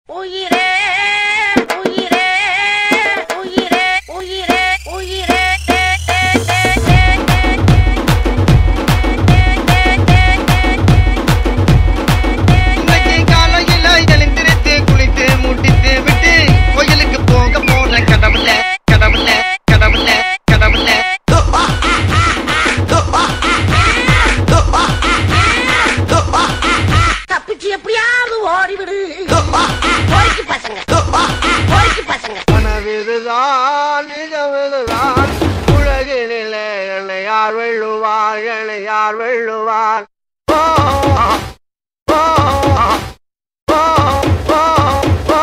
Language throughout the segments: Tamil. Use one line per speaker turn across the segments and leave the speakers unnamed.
உயிரே உயிரே உயிரே உயிரே உயிரே தே, தே, தே, தே, தே,
இன்னைக்கு காலையில எழுந்திருத்து குளித்து முட்டித்து விட்டு கோயிலுக்கு போக போன கடவுள கடவுள கடவுள கடவுள
தப்பிச்சு எப்படியாவது ஓடிவிடு பொறுக்கி பசங்க பொறுக்கி பசங்க
கனவிதுதான் நிஜமிதுதான் உலகினிலே என்னை யார் வெள்ளுவார் என்னை யார் வெள்ளுவார் ஓ, ஓ, ஓ, ஓ, ஓ.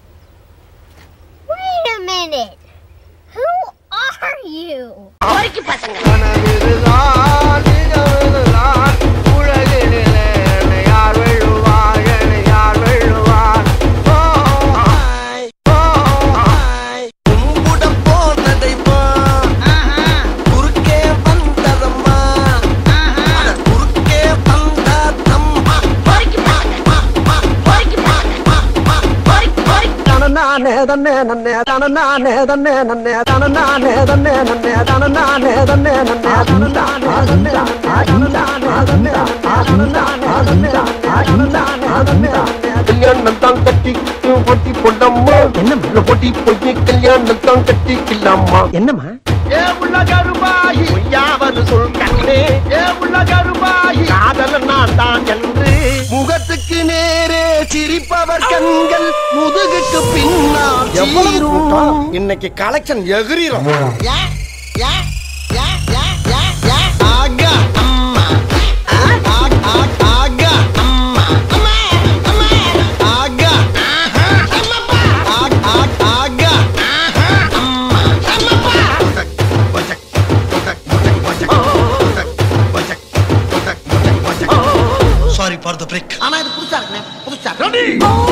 Wait a minute. Who are you?
பொறுக்கி பசங்க
கனவிதுதான் நிஜமிதுதான் உலகினிலே என்னை யார் வெள்ளுவார் என்னை யார் வெள்ளுவார் ஓ, ஓ,
கும்பிட போனதை வா குறுக்கே வந்ததம்மா அட குறுக்கே வந்ததம்மா
பொறுக்கி பசங்க பொறுக்கி பசங்க பொறுக்கி பொறுக்கி
தனநானே தன்னே நன்னே தனநானே தன்னே நன்னே தனநானே தன்னே நன்னே தனநானே தன்னே நன்னே தனநானே தன்னே நன்னே தனநானே தன்னே நன்னே தனநானே தன்னே நன்னே தனநானே தன்னே நன்னே
கல்யாணம் தான் கட்டிக்கிட்டு பொட்டி போடம்மா என்ன பொட்டி பொய்ய கல்யாணம் தான் கட்டிக்கலாமா
என்னம்மா
ஏ உள்ள கருமாயி பொய்யாவது சொல் கண்ணே ஏ உள்ள கருமாயி காதல நான் தான் என்று
முகத்துக்கு நேரே சிரிப்பவர் கண்கள் முதுகுக்கு பின்னால் சீரும்.
இன்னைக்கு கலெக்ஷன் எகிரிரும்
யா, யா, யா, யா, யா, யா. ஆகா, அம்மா. ஆ, ஆ, ஆ, ஆகா, அம்மா. அம்மா, அம்மா. ஆகா, ஆஹா, அம்மப்பா. ஆ, ஆ, ஆகா, ஆஹா, அம்மா. அம்மப்பா.
சாரி ஃபார் த பிரேக்
ஆனா இது புதுசா இருக்குண்ணே புதுசா இருக்கு.